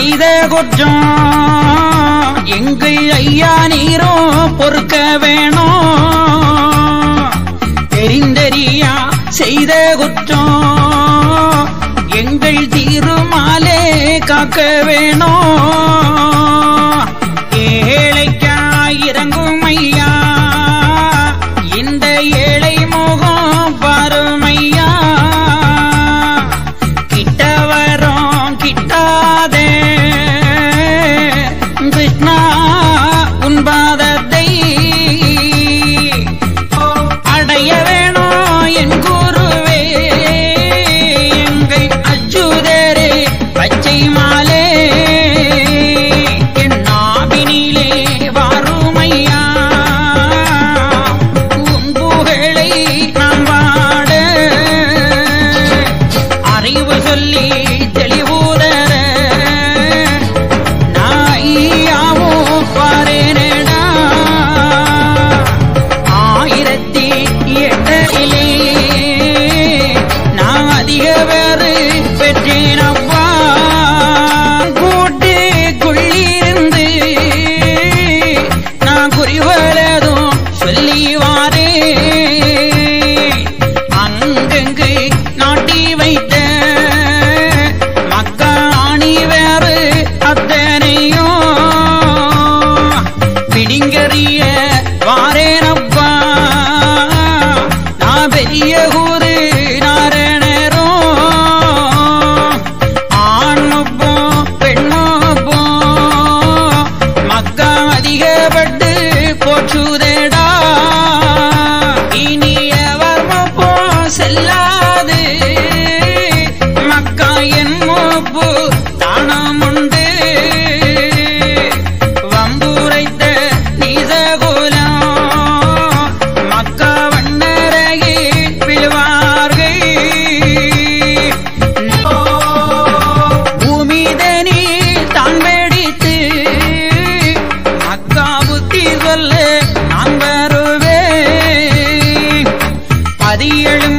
செய்த குற்றம் எங்கள் ஐயா நீரும் பொறுக்க வேணும் தெரிந்தறியா செய்த குற்றம் எங்கள் தீருமாலே காக்க வேணும் ஏழைக்காய் இறங்கும் ஐயா இந்த ஏழை முகம் பாருமையா கிட்ட வரோம் கிட்டாதே கிருஷ்ணா உன் பாதத்தை அடைய வேணும் என் குருவே எங்கள் அச்சுதரே பச்சை மாலே என் நாவினிலே வாருமையா உன் புகழை நாம் பாட அறிவு சொல்லி தெளிவுதர நாயாவோ பாரேனடா ஆயிரத்தி எட்டிலே நான் அதிக வேறு பெற்றேனப்பா கூட்டுக்குள்ளிருந்து நான் குறிவரதும் சொல்லி வாரே அங்கங்கு நாட்டி வைத்த மக்காணி வேறு அத்தனையும் பிடிங்கறிய வாரேனப்பா நான் பெரிய ஊரு நாரணரும் ஆண்மப்போ பெண்மப்போ மக்கா அதிகப்பட்டு போச்சுதேடா இனி எவர்மப்போ செல்லாது மக்கா என் மூப்பு தானமுண்டு வம்புரைத்த நீசகுலம் மக்கா வண்ணரையே விழுவார்கள் பூமிதனி தான் வெடித்து மக்கா புத்தி சொல்ல நான் வருவேன் பதியெழும்